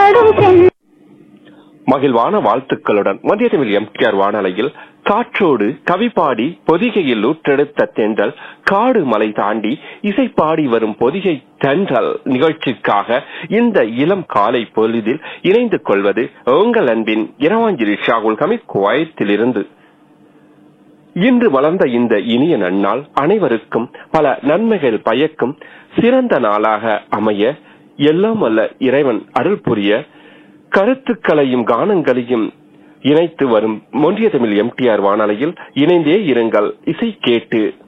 பாடும் சென் மகிழ்வான வாழ்த்துக்களுடன் மத்திய தமிழ் எம்டிஆர் வானலையில் காற்றோடு கவி பாடி பொதிகையில் ஊற்றெடுத்த தென்றல் காடு மலை தாண்டி இசை பாடி வரும் பொதிகை தென்றல் நிகழ்ச்சிக்காக இந்த இளம் காலை பொழுதில் இணைந்து கொள்வது உங்கள் அன்பின் இரவாஞ்சிரி ஷாகுல் ஹமீத் குவைத்திலிருந்து இன்று வளர்ந்த இந்த இனிய நன்னாள் அனைவருக்கும் பல நன்மைகள் பயக்கும் சிறந்த நாளாக அமைய எல்லாம் அல்ல இறைவன் அருள் புரிய கருத்துக்களையும் கானங்களையும் இணைத்து வரும் மொன்றிய தமிழ் எம்டிஆர் வானொலியில் இணைந்தே இருங்கள் இசை கேட்டு